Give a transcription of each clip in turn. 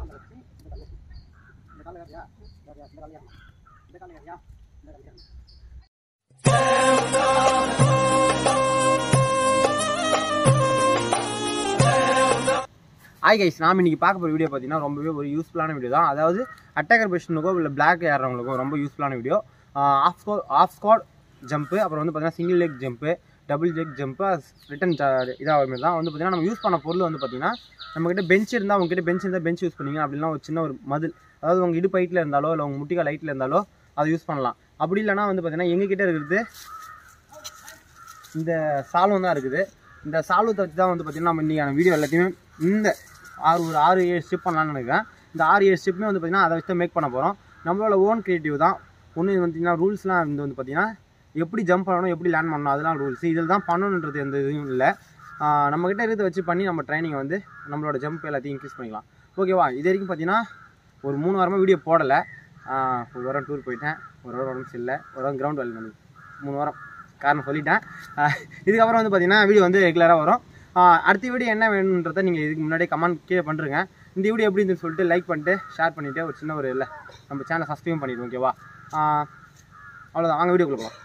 hi guys நாம் இன்னைக்கு பார்க்க போகிற வீடியோ பார்த்தீங்கன்னா ரொம்பவே ஒரு யூஸ்ஃபுல்லான வீடியோ தான் அதாவது அட்டாக்கர் பொசிஷனுக்கோ இல்லை பிளாக் ஏறுறவங்களுக்கோ ரொம்ப யூஸ்ஃபுல்லான வீடியோ ஆஃப் ஸ்கோ ஆஃப் ஸ்குவாட் ஜம்ப்பு அப்புறம் வந்து பார்த்தீங்கன்னா single leg jump double leg jump return இதாக மாதிரி தான் வந்து பார்த்தீங்கன்னா நம்ம யூஸ் பண்ண பொருள் வந்து பார்த்தீங்கன்னா நம்மக்கிட்ட பெஞ்ச் இருந்தால் உங்ககிட்ட பெஞ்ச் இருந்தால் பெஞ்ச் யூஸ் பண்ணுவீங்க அப்படின்னா ஒரு சின்ன ஒரு மதில் அதாவது உங்கள் இடுப்பு ஹைட்டில் இருந்தாலோ இல்லை உங்கள் முட்டிக்கால் ஹைட்டில் இருந்தாலோ அதை யூஸ் பண்ணலாம் அப்படி இல்லைனா வந்து பார்த்தீங்கன்னா எங்ககிட்ட இருக்கிறது இந்த சால்வம் தான் இருக்குது இந்த சால்வத்தை வச்சு தான் வந்து பார்த்தீங்கன்னா நம்ம இன்றைக்கான வீடியோ எல்லாத்தையுமே இந்த ஆறு ஒரு ஆறு ஏழு ஸ்டெப் பண்ணலாம்னு நினைக்கிறேன் இந்த ஆறு ஏழு ஸ்டெப்புமே வந்து பார்த்தீங்கன்னா அதை வச்சு தான் மேக் பண்ண போகிறோம் நம்மளோட ஓன் கிரியேட்டிவ் தான் ஒன்று பார்த்தீங்கன்னா ரூல்ஸ்லாம் வந்து வந்து பார்த்தீங்கன்னா எப்படி ஜம்ப் பண்ணணும் எப்படி லேண்ட் பண்ணணும் அதெல்லாம் ரூல்ஸ் இதில் தான் பண்ணணுன்றது எந்த இதுவும் இல்லை ஆஹ் நம்மக்கிட்ட இருக்கிறத வச்சு பண்ணி நம்ம ட்ரைனிங் வந்து நம்மளோட ஜம்ப் எல்லாத்தையும் இன்க்ரீஸ் பண்ணிக்கலாம் ஓகேவா இது வரைக்கும் பார்த்தீங்கன்னா ஒரு மூணு வாரமாக வீடியோ போடலை ஆஹ் ஒரு வாரம் டூர் போயிட்டேன் ஒரு வாரம் உடம்பு சரியில்லை ஒரு வாரம் கிரவுண்ட் வேலை நடந்தது மூணு வாரம் காரணம் சொல்லிட்டேன் ஆஹ் இதுக்கப்புறம் வந்து பார்த்தீங்கன்னா வீடியோ வந்து ரெகுலராக வரும் ஆஹ் அடுத்த வீடியோ என்ன வேணுன்றதை நீங்கள் இதுக்கு முன்னாடியே கமெண்ட் கீழே பண்ணுறேங்க இந்த வீடியோ எப்படி இருந்துன்னு சொல்லிட்டு லைக் பண்ணிட்டு ஷேர் பண்ணிவிட்டு ஒரு சின்ன ஒரு இல்லை நம்ம சேனலை சப்ஸ்கிரைப் பண்ணிடுவோம் ஓகேவா ஆஹ் அவ்வளோதான் வாங்க வீடியோ கொடுக்கலாம்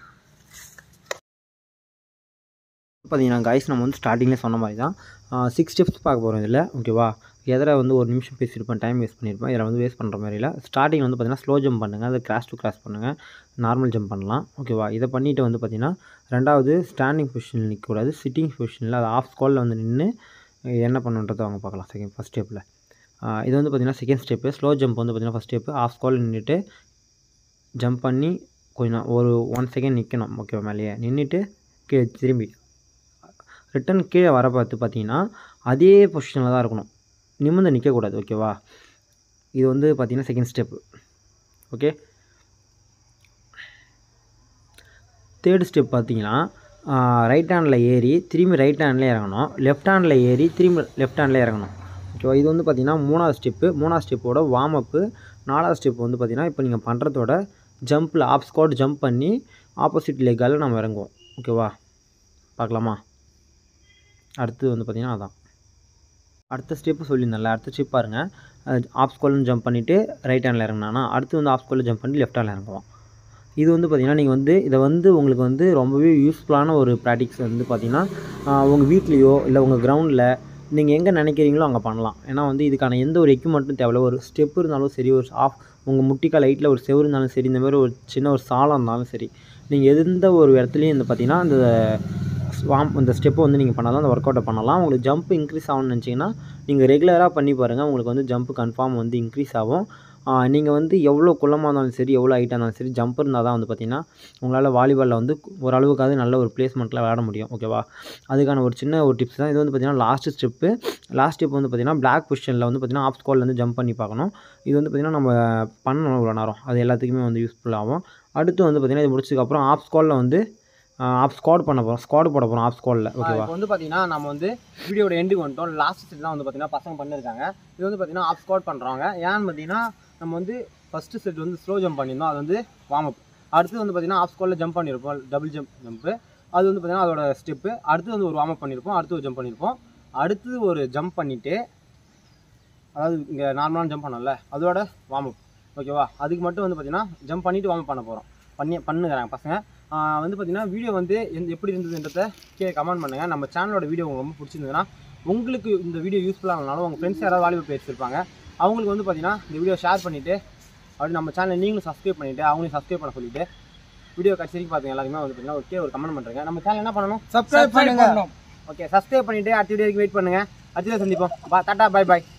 பார்த்தீங்கன்னா கைஸ் நம்ம வந்து ஸ்டார்டிங்லேயே சொன்ன மாதிரி தான் சிக்ஸ் ஸ்டெப்ஸ் பார்க்க போகிறோம் இதில் ஓகேவா எதில் வந்து ஒரு நிமிஷம் பேசியிருப்பேன் டைம் வேஸ்ட் பண்ணியிருப்பேன் இதில் வந்து வேஸ்ட் பண்ணுற மாதிரி இல்லை ஸ்டார்டிங் வந்து பார்த்தீங்கன்னா ஸ்லோ ஜம்ப் பண்ணுங்கள் அது கிராஸ் டு கிராஸ் பண்ணுங்கள் நார்மல் ஜம்ப் பண்ணலாம் ஓகேவா இதை பண்ணிவிட்டு வந்து பார்த்தீங்கன்னா ரெண்டாவது ஸ்டாண்டிங் பொசிஷனில் நிற்கக்கூடாது சிட்டிங் பொசிஷனில் அது ஆஃப் ஸ்காலில் வந்து நின்று என்ன பண்ணுன்றதை அவங்க பார்க்கலாம் செகண்ட் ஃபஸ்ட் ஸ்டெப்பில் இது வந்து பார்த்தீங்கன்னா செகண்ட் ஸ்டெப்பு ஸ்லோ ஜம்ப் வந்து பார்த்தீங்கன்னா ஃபஸ்ட் ஸ்டெப்பு ஆஃப் ஸ்காலில் நின்றுட்டு ஜம்ப் பண்ணி கொஞ்சம் ஒரு ஒன் செகண்ட் நிற்கணும் ஓகேவா மேலேயே நின்றுட்டு கீழே திரும்பி ரிட்டன் கீழே வர பார்த்து பார்த்தீங்கன்னா அதே பொசிஷனில் தான் இருக்கணும் நிமிர்ந்து நிற்கக்கூடாது ஓகேவா இது வந்து பார்த்தீங்கன்னா second step okay third step பார்த்தீங்கன்னா ரைட் ஹேண்டில் ஏறி திரும்பி ரைட் ஹேண்ட்லேயே இறங்கணும் லெஃப்ட் ஹேண்டில் ஏறி திரும்பி லெஃப்ட் ஹேண்ட்லேயே இறங்கணும் ஓகேவா இது வந்து பார்த்தீங்கன்னா மூணாவது ஸ்டெப்பு மூணாவது ஸ்டெப்போட வார்ம் அப்பு நாலாவது ஸ்டெப் வந்து பார்த்தீங்கன்னா இப்போ நீங்கள் பண்ணுறதோட ஜம்பில் ஆப் ஸ்காட் ஜம்ப் பண்ணி ஆப்போசிட் லெக்கால் நம்ம இறங்குவோம் ஓகேவா பார்க்கலாமா அடுத்தது வந்து பார்த்திங்கன்னா அதான் அடுத்த ஸ்டெப்பு சொல்லியிருந்தேன்ல அடுத்த ஸ்டெப் பாருங்கள் ஆப் ஸ்கோலில் ஜம்ப் பண்ணிவிட்டு ரைட் ஹேண்டில் இறங்கினானா அடுத்து வந்து ஆப் ஸ்கோலில் ஜம்ப் பண்ணி லெஃப்ட் ஹேண்டில் இறங்குவோம் இது வந்து பார்த்திங்கன்னா நீங்கள் வந்து இதை வந்து உங்களுக்கு வந்து ரொம்பவே யூஸ்ஃபுல்லான ஒரு ப்ராக்டிக்ஸ் வந்து பார்த்திங்கன்னா உங்கள் வீட்லேயோ இல்லை உங்கள் கிரவுண்டில் நீங்கள் எங்கே நினைக்கிறீங்களோ அங்கே பண்ணலாம் ஏன்னா வந்து இதுக்கான எந்த ஒரு எக்யூப்மெண்ட்டும் தேவையில்ல ஒரு ஸ்டெப் இருந்தாலும் சரி ஒரு ஆஃப் உங்கள் முட்டிக்கால் லைட்டில் ஒரு செவரு இருந்தாலும் சரி இந்த மாதிரி ஒரு சின்ன ஒரு சாலம் இருந்தாலும் சரி நீங்கள் எந்த ஒரு இடத்துலையும் இந்த பார்த்திங்கன்னா இந்த ஸ்வாம் இந்த ஸ்டெப்பை வந்து நீங்கள் பண்ணாலும் அந்த ஒர்க் அவுட்டை பண்ணலாம் உங்களுக்கு ஜம்ப் இன்க்ரீஸ் ஆகும்னு நினச்சிங்கன்னா நீங்கள் ரெகுலராக பண்ணி பாருங்கள் உங்களுக்கு வந்து ஜம்ப் கன்ஃபார்ம் வந்து இன்க்ரீஸ் ஆகும் நீங்கள் வந்து எவ்வளோ குள்ளமாக இருந்தாலும் சரி எவ்வளோ ஹைட்டாக இருந்தாலும் சரி ஜம்ப் இருந்தால் தான் வந்து பார்த்திங்கன்னா உங்களால் வாலிபாலில் வந்து ஓரளவுக்காவது நல்ல ஒரு பிளேஸ்மெண்ட்டில் விளையாட முடியும் ஓகேவா அதுக்கான ஒரு சின்ன ஒரு டிப்ஸ் தான் இது வந்து பார்த்திங்கன்னா லாஸ்ட் ஸ்டெப்பு லாஸ்ட் ஸ்டெப் வந்து பார்த்திங்கன்னா பிளாக் பொசிஷனில் வந்து பார்த்திங்கன்னா ஆப் ஸ்கோல்லேருந்து ஜம்ப் பண்ணி பார்க்கணும் இது வந்து பார்த்திங்கன்னா நம்ம பண்ணணும் இவ்வளோ நேரம் அது எல்லாத்துக்குமே வந்து யூஸ்ஃபுல் ஆகும் அடுத்து வந்து பார்த்திங்கன்னா இது முடிச்சதுக்கப்புறம் ஆப் ஸ்கோலில் வந்து ஆப் ஸ்குவாட் பண்ண போகிறோம் ஸ்குவாட் போட போகிறோம் ஆப் ஸ்குவாடில் ஓகேவா இப்போ வந்து பார்த்தீங்கன்னா நம்ம வந்து வீடியோட எண்டுக்கு வந்துட்டோம் லாஸ்ட் செட் தான் வந்து பார்த்தீங்கன்னா பசங்க பண்ணியிருக்காங்க இது வந்து பார்த்தீங்கன்னா ஆஃப் ஸ்குவாட் பண்ணுறாங்க ஏன்னு பார்த்தீங்கன்னா நம்ம வந்து ஃபஸ்ட்டு செட் வந்து ஸ்லோ ஜம்ப் பண்ணியிருந்தோம் அது வந்து வார்ம் அப் அடுத்து வந்து பார்த்தீங்கன்னா ஆஃப் ஸ்குவாடில் ஜம்ப் பண்ணியிருப்போம் டபுள் ஜம்ப் ஜம்ப்பு அது வந்து பார்த்தீங்கன்னா அதோட ஸ்டெப்பு அடுத்து வந்து ஒரு வார்ம் அப் பண்ணியிருப்போம் அடுத்து ஒரு ஜம்ப் பண்ணியிருப்போம் அடுத்து ஒரு ஜம்ப் பண்ணிவிட்டு அதாவது இங்கே நார்மலான ஜம்ப் பண்ணோம்ல அதோட வார்ம் அப் ஓகேவா அதுக்கு மட்டும் வந்து பார்த்தீங்கன்னா ஜம்ப் பண்ணிவிட்டு வார்ம் அப் பண்ண போகிறோம் பண்ணி பண்ணுங்கிறாங்க பசங்க ஆஹ் வந்து பார்த்தீங்கன்னா வீடியோ வந்து எந்த எப்படி இருந்ததுன்றத கீழே கமெண்ட் பண்ணுங்கள் நம்ம சேனலோட வீடியோ உங்களுக்கு ரொம்ப பிடிச்சிருந்ததுன்னா உங்களுக்கு இந்த வீடியோ யூஸ்ஃபுல்லாக இருந்தாலும் உங்கள் ஃப்ரெண்ட்ஸ் யாராவது வாலிபர் பேசியிருப்பாங்க அவங்களுக்கு வந்து பார்த்தீங்கன்னா இந்த வீடியோ ஷேர் பண்ணிவிட்டு அப்படி நம்ம சேனலை நீங்களும் சப்ஸ்கிரைப் பண்ணிவிட்டு அவங்களையும் சப்ஸ்கிரைப் பண்ண சொல்லிட்டு வீடியோ கடைசி வரைக்கும் பார்த்தீங்க எல்லாருமே வந்து பார்த்தீங்கன்னா ஓகே ஒரு கமெண்ட் பண்ணுறேங்க நம்ம சேனல் என்ன பண்ணணும் சப்ஸ்கிரைப் பண்ணுங்க ஓகே சப்ஸ்கிரைப் பண்ணிவிட்டு அடுத்த வீடியோக்கு வெயிட் பண்ணுங்கள் அடுத்த சந்திப்போம் பா டாட்டா பை பாய்